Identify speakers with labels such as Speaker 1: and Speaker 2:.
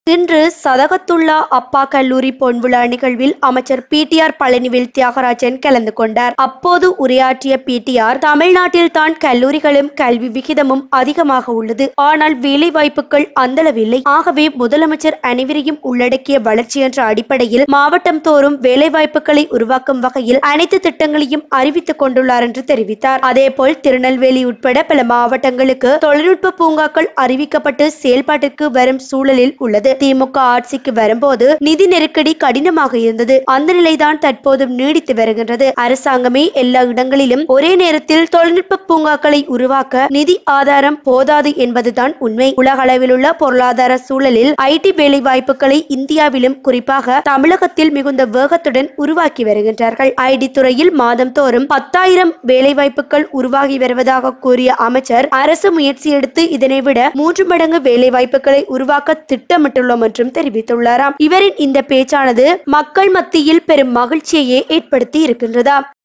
Speaker 1: இன்று சதகத்துல்லா அப்பா கல்லூரி பொன்விழா நிகழ்வில் அமைச்சர் பிடிஆர் பழனிவேல் தியாகராஜன் கலந்து கொண்டார் அப்போது உரையாற்றிய பிடிஆர் தமிழ்நாட்டில் தான் கல்லூரிகளும் கல்வி விகிதமும் அதிகமாக உள்ளது ஆனால் வேலை வாய்ப்புகள் அந்தளவில்லை ஆகவே முதலமைச்சர் அனைவரையும் உள்ளடக்கிய வளர்ச்சி என்ற அடிப்படையில் மாவட்டம் தோறும் வேலை வாய்ப்புகளை உருவாக்கும் வகையில் அனைத்து திட்டங்களையும் அறிவித்துக் கொண்டுள்ளார் என்று தெரிவித்தார் அதேபோல் திருநெல்வேலி உட்பட பல மாவட்டங்களுக்கு தொழில்நுட்ப பூங்காக்கள் அறிவிக்கப்பட்டு செயல்பாட்டிற்கு வரும் சூழலில் உள்ளது திமுக ஆட்சிக்கு வரும்போது நிதி நெருக்கடி கடினமாக இருந்தது அந்த நிலைதான் தற்போதும் நீடித்து வருகின்றது அரசாங்கமே எல்லா இடங்களிலும் ஒரே நேரத்தில் தொழில்நுட்ப பூங்காக்களை உருவாக்க நிதி ஆதாரம் போதாது என்பதுதான் உண்மை உலக அளவிலுள்ள பொருளாதார சூழலில் ஐடி வேலை வாய்ப்புகளை இந்தியாவிலும் குறிப்பாக தமிழகத்தில் மிகுந்த வேகத்துடன் உருவாக்கி வருகின்றார்கள் ஐடி துறையில் மாதம் தோறும் பத்தாயிரம் வேலை வாய்ப்புகள் உருவாகி வருவதாக கூறிய அமைச்சர் அரசு முயற்சி எடுத்து இதனை விட மூன்று மடங்கு வேலை வாய்ப்புகளை உருவாக்க திட்டமிட்டுள்ளோம் என்றும் தெரிவித்துள்ளாராம் இவரின் இந்த பேச்சானது மக்கள் மத்தியில் பெரும் மகிழ்ச்சியையே ஏற்படுத்தி இருக்கின்றதா